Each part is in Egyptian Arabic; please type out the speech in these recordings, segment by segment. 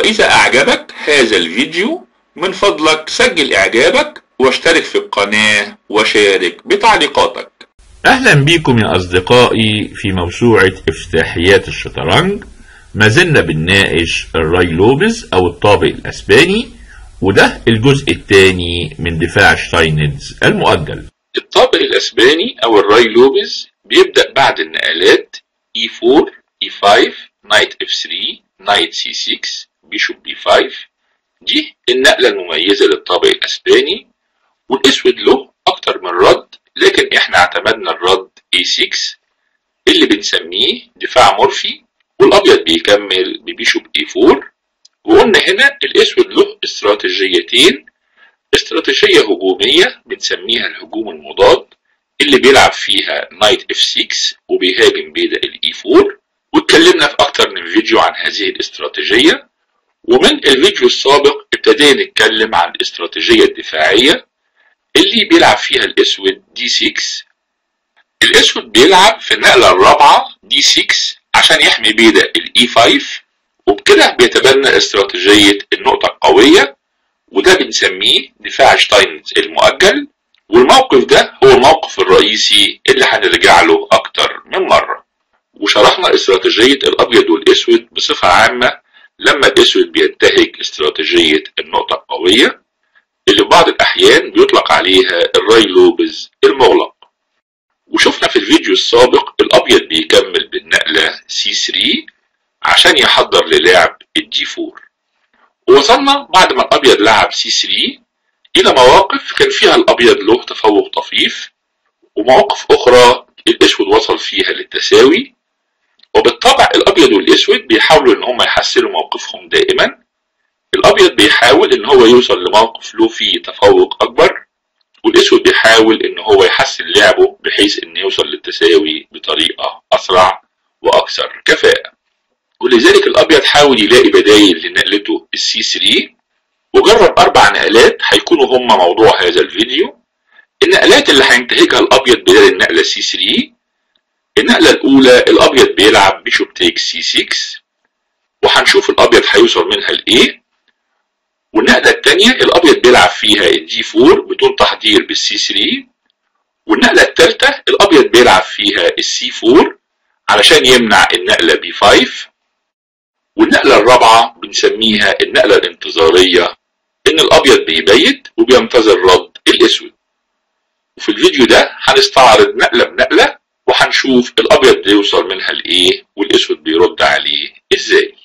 وإذا أعجبك هذا الفيديو من فضلك سجل إعجابك واشترك في القناة وشارك بتعليقاتك أهلا بكم يا أصدقائي في موسوعة افتتاحيات الشطرنج ما زلنا بنناقش الراي لوبز أو الطابق الأسباني وده الجزء الثاني من دفاع شتاينتز المؤجل الطابق الأسباني أو الراي لوبز بيبدأ بعد النقلات E4 E5 Knight F3 Knight C6 بيشوب B5 دي النقلة المميزة للطابق الأسباني والأسود له أكتر من رد لكن إحنا اعتمدنا الرد A6 اللي بنسميه دفاع مورفي والأبيض بيكمل ببيشوب A4 وقلنا هنا الأسود له استراتيجيتين استراتيجية هجومية بنسميها الهجوم المضاد اللي بيلعب فيها نايت اف 6 وبيهاجم بيدا الاي 4 واتكلمنا في اكتر من فيديو عن هذه الاستراتيجية ومن الفيديو السابق ابتدينا نتكلم عن الاستراتيجية الدفاعية اللي بيلعب فيها الاسود دي 6 الاسود بيلعب في النقلة الرابعة دي 6 عشان يحمي بيدا الاي 5 وبكده بيتبنى استراتيجية النقطة القوية وده بنسميه دفاع شتاينز المؤجل والموقف ده هو الموقف الرئيسي اللي هنرجع له أكتر من مرة وشرحنا استراتيجية الأبيض والأسود بصفة عامة لما الأسود بينتهج استراتيجية النقطة القوية اللي في بعض الأحيان بيطلق عليها الراي لوبز المغلق وشفنا في الفيديو السابق الأبيض بيكمل بالنقلة C3 عشان يحضر للعب الدي 4 ووصلنا بعد ما الأبيض لعب C3 إلى مواقف كان فيها الأبيض له تفوق طفيف ومواقف أخرى الأسود وصل فيها للتساوي وبالطبع الأبيض والأسود بيحاولوا إن هم يحسنوا موقفهم دائما الأبيض بيحاول إن هو يوصل لموقف له فيه تفوق أكبر والأسود بيحاول إن هو يحسن لعبه بحيث إنه يوصل للتساوي بطريقة أسرع وأكثر كفاءة ولذلك الأبيض حاول يلاقي بدايل لنقلته السي 3 وجرب أربع نقلات هيكونوا هم موضوع هذا الفيديو النقلات اللي هينتهجها الأبيض بدل النقلة سي 3 النقلة الأولى الأبيض بيلعب بيشوب تيك سي 6 وهنشوف الأبيض هيوصل منها لإيه والنقلة الثانية الأبيض بيلعب فيها الدي 4 بدون تحضير بالسي 3 والنقلة الثالثة الأبيض بيلعب فيها السي 4 علشان يمنع النقلة بي 5 والنقلة الرابعة بنسميها النقلة الانتظارية إن الأبيض بيبيت وبينتظر رد الأسود وفي الفيديو ده هنستعرض نقلة بنقلة وهنشوف الأبيض بيوصل منها لإيه والأسود بيرد عليه إزاي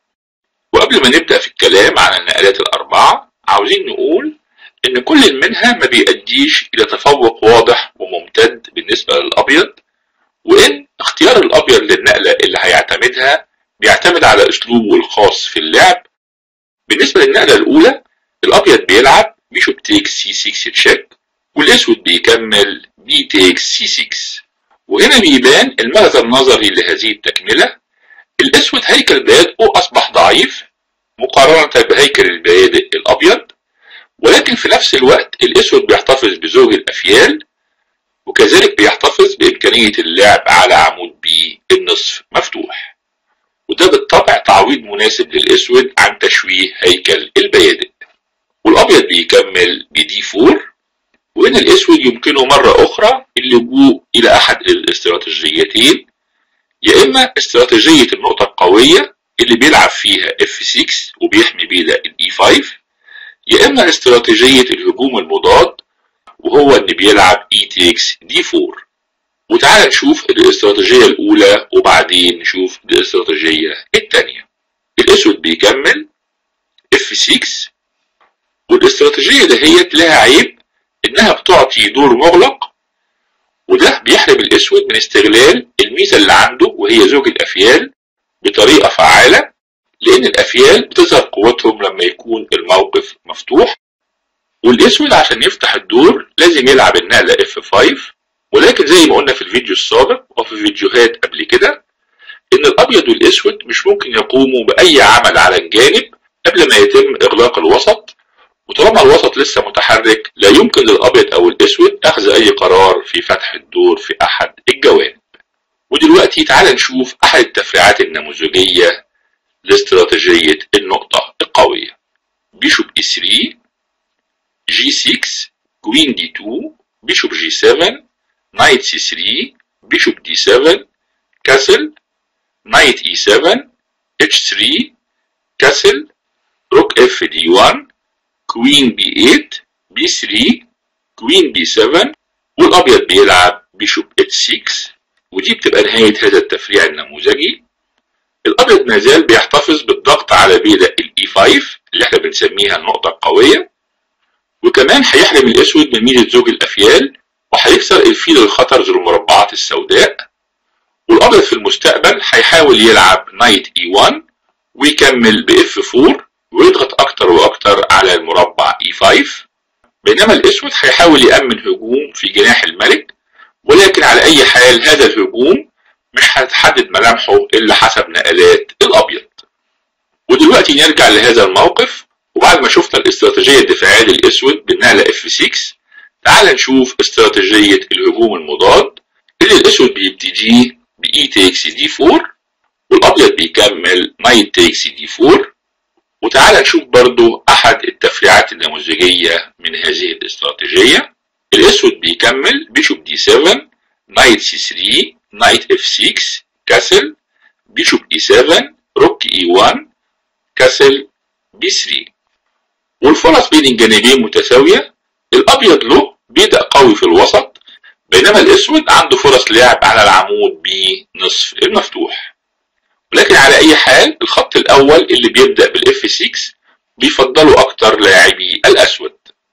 وقبل ما نبدأ في الكلام عن النقلات الأربعة عاوزين نقول إن كل منها ما بيأديش إلى تفوق واضح وممتد بالنسبة للأبيض وإن اختيار الأبيض للنقلة اللي هيعتمدها بيعتمد على أسلوبه الخاص في اللعب بالنسبة للنقلة الأولى الأبيض بيلعب بيشوب تيك سي 6 تشيك والأسود بيكمل بي تيك سي 6 وهنا بيبان المغزى النظري لهذه التكملة الأسود هيكل بيادئه أصبح ضعيف مقارنة بهيكل البيادق الأبيض ولكن في نفس الوقت الأسود بيحتفظ بزوج الأفيال وكذلك بيحتفظ بإمكانية اللعب على عمود بي النصف مفتوح وده بالطبع تعويض مناسب للأسود عن تشويه هيكل البيادق والأبيض بيكمل بدي 4 وإن الأسود يمكنه مرة أخرى اللجوء إلى أحد الاستراتيجيتين يا إما استراتيجية النقطة القوية اللي بيلعب فيها F6 وبيحمي بيها ال E5 يا إما استراتيجية الهجوم المضاد وهو إن بيلعب E takes D4 وتعالى نشوف الاستراتيجية الأولى وبعدين نشوف الاستراتيجية الثانية الأسود بيكمل F6 والاستراتيجية دهيت لها عيب إنها بتعطي دور مغلق وده بيحرم الأسود من استغلال الميزة اللي عنده وهي زوج الأفيال بطريقة فعالة لأن الأفيال بتظهر قوتهم لما يكون الموقف مفتوح والأسود عشان يفتح الدور لازم يلعب النقلة F5 ولكن زي ما قلنا في الفيديو السابق وفي فيديوهات قبل كده ان الابيض والاسود مش ممكن يقوموا باي عمل على الجانب قبل ما يتم اغلاق الوسط وطالما الوسط لسه متحرك لا يمكن للابيض او الاسود اخذ اي قرار في فتح الدور في احد الجوانب ودلوقتي تعال نشوف احد التفريعات النموذجية لاستراتيجية النقطة القوية بيشوب اي 3 جي 6 كوين دي 2 بيشوب جي 7 نايت سي 3 بيشوب دي 7 كاسل نايت اي 7 اتش 3 كاسل روك اف دي 1 كوين بي 8 بي 3 كوين بي 7 والابيض بيلعب بيشوب اتش 6 ودي بتبقى نهاية هذا التفريع النموذجي الابيض ما زال بيحتفظ بالضغط على بيدق الاي 5 اللي احنا بنسميها النقطة القوية وكمان هيحرم الاسود من ميزة زوج الافيال وهيكسر الفيل الخطر ذو المربعات السوداء والابيض في المستقبل هيحاول يلعب نايت اي 1 ويكمل باف 4 ويضغط اكتر واكتر على المربع اي 5 بينما الاسود هيحاول يأمن هجوم في جناح الملك ولكن على اي حال هذا الهجوم مش هتحدد ملامحه الا حسب نقلات الابيض ودلوقتي نرجع لهذا الموقف وبعد ما شفنا الاستراتيجية الدفاعية للاسود بالنقلة اف 6 تعال نشوف استراتيجية الهجوم المضاد اللي الاسود بيبتديه باي تيكس دي 4 والابيض بيكمل نايت تيكس دي 4 وتعال نشوف برضو احد التفريعات النموذجية من هذه الاستراتيجية الاسود بيكمل بيشوب دي 7 نايت سي 3 نايت اف 6 كاسل بيشوب اي 7 روك اي 1 كاسل بي 3 والفرص بين الجانبين متساوية الابيض له بيدق قوي في الوسط بينما الاسود عنده فرص لعب على العمود بنصف المفتوح ولكن على اي حال الخط الاول اللي بيبدأ بالاف 6 بيفضلوا اكتر لاعبي الاسود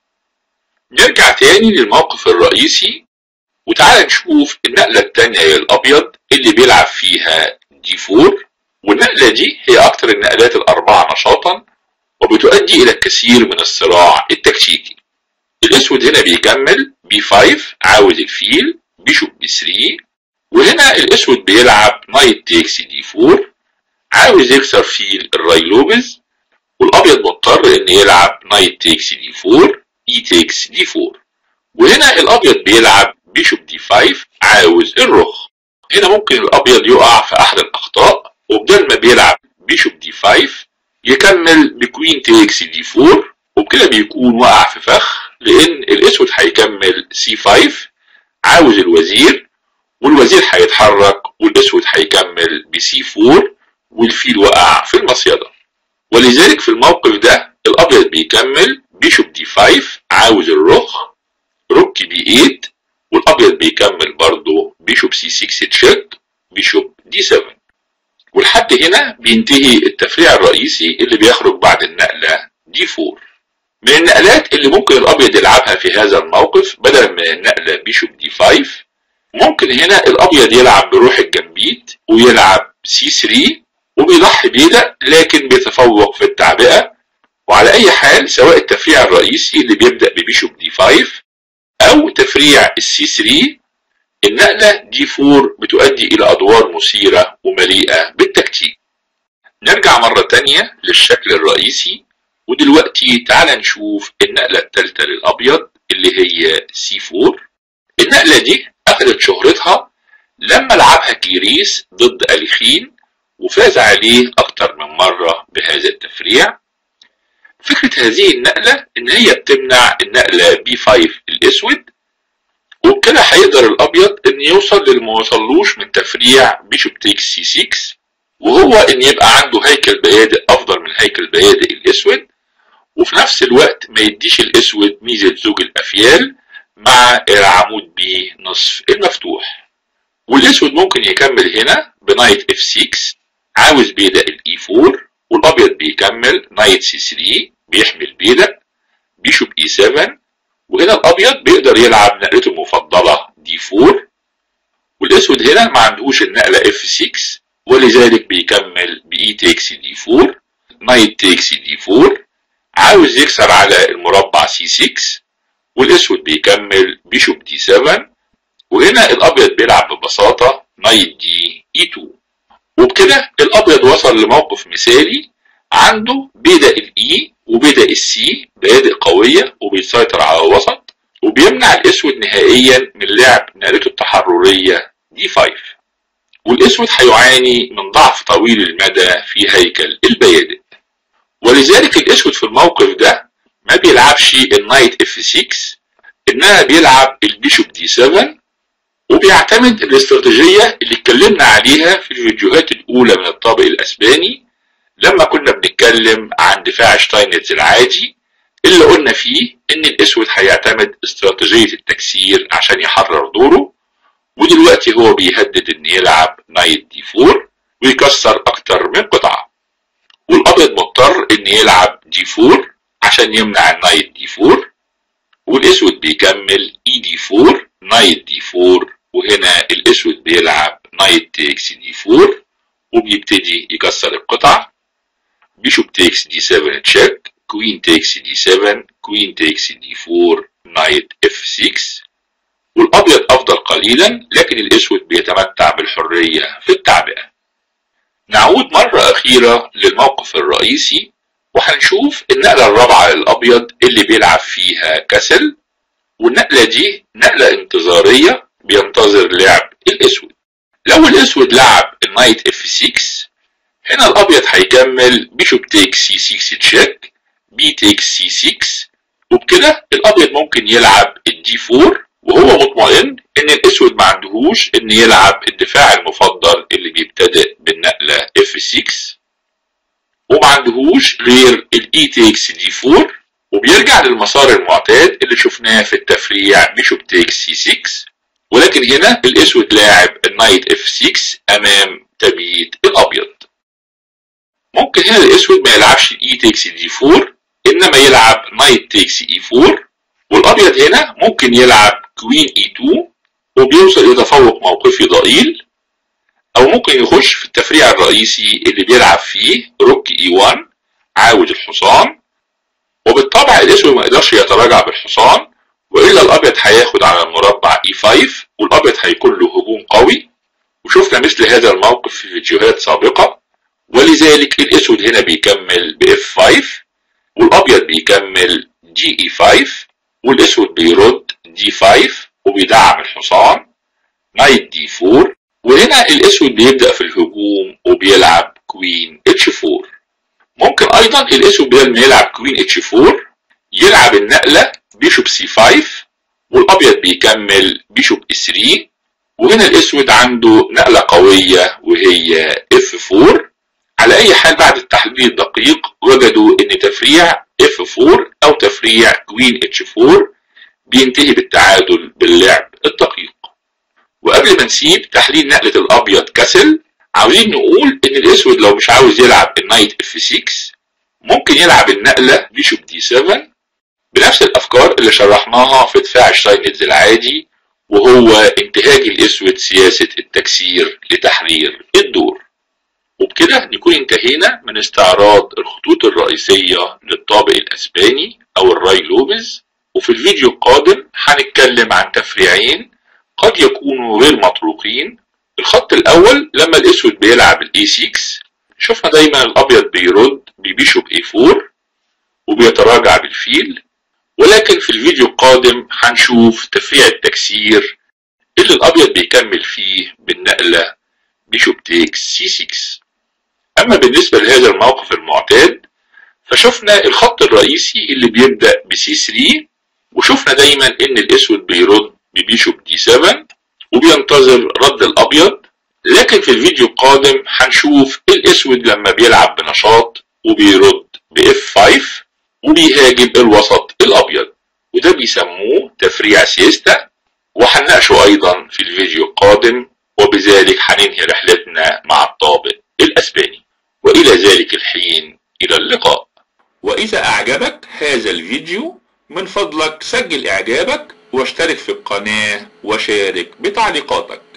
نرجع تاني للموقف الرئيسي وتعالى نشوف النقلة التانية للابيض اللي بيلعب فيها دي 4 والنقلة دي هي اكتر النقلات الاربعة نشاطا وبتؤدي الى الكثير من الصراع التكتيكي الاسود هنا بيكمل بي 5 عاوز الفيل بيشوب بي 3 وهنا الاسود بيلعب نايت تيكس دي 4 عاوز يكسر فيل الرايلوبز والابيض مضطر ان يلعب نايت تيكس دي 4 اي تيكس دي 4 وهنا الابيض بيلعب بيشوب دي 5 عاوز الرخ هنا ممكن الابيض يقع في احد الاخطاء وبدل ما بيلعب بيشوب دي 5 يكمل بكوين تيكس دي 4 وبكده بيكون وقع في فخ لان الاسود هيكمل سي 5 عاوز الوزير والوزير هيتحرك والاسود هيكمل بسي 4 والفيل وقع في المصيدة ولذلك في الموقف ده الابيض بيكمل بيشوب دي 5 عاوز الرخ روك بي 8 والابيض بيكمل برضه بيشوب سي 6 تشيك بيشوب دي 7 ولحد هنا بينتهي التفريع الرئيسي اللي بيخرج بعد النقلة دي 4 من النقلات اللي ممكن الابيض يلعبها في هذا الموقف بدلا من النقلة بيشوب دي 5 ممكن هنا الابيض يلعب بروح الجنبيت ويلعب سي 3 وبيضحي بيدق لكن بيتفوق في التعبئة وعلى اي حال سواء التفريع الرئيسي اللي بيبدأ ببيشوب دي 5 او تفريع السي 3 النقلة دي 4 بتؤدي الى ادوار مثيرة ومليئة بالتكتيك نرجع مرة تانية للشكل الرئيسي ودلوقتي تعال نشوف النقلة الثالثة للابيض اللي هي سي 4 النقلة دي اخذت شهرتها لما لعبها كيريس ضد اليخين وفاز عليه اكتر من مرة بهذا التفريع فكرة هذه النقلة ان هي بتمنع النقلة بي 5 الاسود وبكده هيقدر الابيض ان يوصل للي ما وصلوش من تفريع بيشوب تيكس سي 6 وهو ان يبقى عنده هيكل بيادق افضل من هيكل بيادق الاسود وفي نفس الوقت ما يديش الاسود ميزة زوج الافيال مع العمود بنصف المفتوح والاسود ممكن يكمل هنا بنايت اف 6 عاوز بيدق الاي 4 والابيض بيكمل نايت سي 3 بيحمل بيدق بيشوب اي 7 وهنا الابيض بيقدر يلعب نقلته المفضله دي 4 والاسود هنا ما عندهوش النقله اف 6 ولذلك بيكمل باي تيكس دي 4 نايت تيكس دي 4 عاوز يكسر على المربع سي 6 والاسود بيكمل بيشوب دي 7 وهنا الابيض بيلعب ببساطه نايت دي اي 2 وبكده الابيض وصل لموقف مثالي عنده بيدق الاي وبيدق السي بيادق قويه وبيسيطر على الوسط وبيمنع الاسود نهائيا من لعب نقلته التحرريه دي 5 والاسود هيعاني من ضعف طويل المدى في هيكل البيادق ولذلك الاسود في الموقف ده ما بيلعبش النايت اف 6 انما بيلعب البيشوب دي 7 وبيعتمد الاستراتيجية اللي اتكلمنا عليها في الفيديوهات الاولى من الطابق الاسباني لما كنا بنتكلم عن دفاع شتاينتز العادي اللي قلنا فيه ان الاسود هيعتمد استراتيجية التكسير عشان يحرر دوره ودلوقتي هو بيهدد ان يلعب نايت دي 4 ويكسر اكتر من قطعة والابيض مضطر ان يلعب دي 4 عشان يمنع النايت دي 4 والاسود بيكمل اي دي 4 نايت دي 4 وهنا الاسود بيلعب نايت تيكس دي 4 وبيبتدي يكسر القطع بيشوب تيكس دي 7 تشيك كوين تيكس دي 7 كوين تيكس دي 4 نايت اف 6 والابيض افضل قليلا لكن الاسود بيتمتع بالحرية في التعبئة نعود مرة اخيرة للموقف الرئيسي وهنشوف النقلة الرابعة للابيض اللي بيلعب فيها كسل والنقلة دي نقلة انتظارية بينتظر لعب الاسود لو الاسود لعب النايت اف 6 هنا الابيض هيكمل بيشوب تيك سي 6 تشيك بي تيك سي 6 وبكده الابيض ممكن يلعب الدي 4 وهو مطمئن ان الاسود ما عندهوش ان يلعب الدفاع المفضل اللي بيبتدئ بالنقلة اف 6 وما عندهوش غير الاي تيكس دي 4 وبيرجع للمسار المعتاد اللي شفناه في التفريع بيشوب تيكس سي 6 ولكن هنا الاسود لاعب النايت اف 6 امام تبييت الابيض ممكن هنا الاسود ما يلعبش الاي تيكس دي 4 انما يلعب نايت تيكس اي 4 والابيض هنا ممكن يلعب كوين اي 2 وبيوصل لتفوق موقفي ضئيل او ممكن يخش في التفريع الرئيسي اللي بيلعب فيه روك اي 1 عاود الحصان وبالطبع الاسود ما يقدرش يتراجع بالحصان والا الابيض هياخد على المربع اي 5 والابيض هيكون له هجوم قوي وشفنا مثل هذا الموقف في فيديوهات سابقة ولذلك الاسود هنا بيكمل ب F5 والابيض بيكمل دي اي 5 والاسود بيرد دي 5 وبيدعم الحصان نايت دي 4 وهنا الاسود بيبدأ في الهجوم وبيلعب كوين اتش 4 ممكن ايضا الاسود بدل ما يلعب كوين اتش 4 يلعب النقلة بيشوب سي 5 والابيض بيكمل بيشوب اس 3 وهنا الاسود عنده نقلة قوية وهي اف 4 على اي حال بعد التحليل الدقيق وجدوا ان تفريع اف 4 او تفريع كوين اتش 4 بينتهي بالتعادل باللعب الدقيق وقبل ما نسيب تحليل نقلة الابيض كسل عاوزين نقول ان الاسود لو مش عاوز يلعب النايت اف 6 ممكن يلعب النقلة بيشوب دي 7 بنفس الافكار اللي شرحناها في دفاع شتاينتز العادي وهو انتهاج الاسود سياسة التكسير لتحرير الدور وبكده نكون انتهينا من استعراض الخطوط الرئيسية للطابق الاسباني او الراي لوبز وفي الفيديو القادم هنتكلم عن تفريعين قد يكونوا غير مطروقين الخط الاول لما الاسود بيلعب الاي 6 شفنا دايما الابيض بيرد ببيشوب اي 4 وبيتراجع بالفيل ولكن في الفيديو القادم هنشوف تفريع التكسير اللي الابيض بيكمل فيه بالنقلة بيشوب تيك سي 6 اما بالنسبة لهذا الموقف المعتاد فشفنا الخط الرئيسي اللي بيبدأ بسي 3 وشفنا دايما ان الاسود بيرد ببيشوب دي 7 وبينتظر رد الابيض لكن في الفيديو القادم هنشوف الاسود لما بيلعب بنشاط وبيرد باف 5 وبيهاجم الوسط الابيض وده بيسموه تفريع سيستا وهنناقشه ايضا في الفيديو القادم وبذلك هننهي رحلتنا مع الطابق الاسباني والى ذلك الحين الى اللقاء واذا اعجبك هذا الفيديو من فضلك سجل اعجابك واشترك في القناة وشارك بتعليقاتك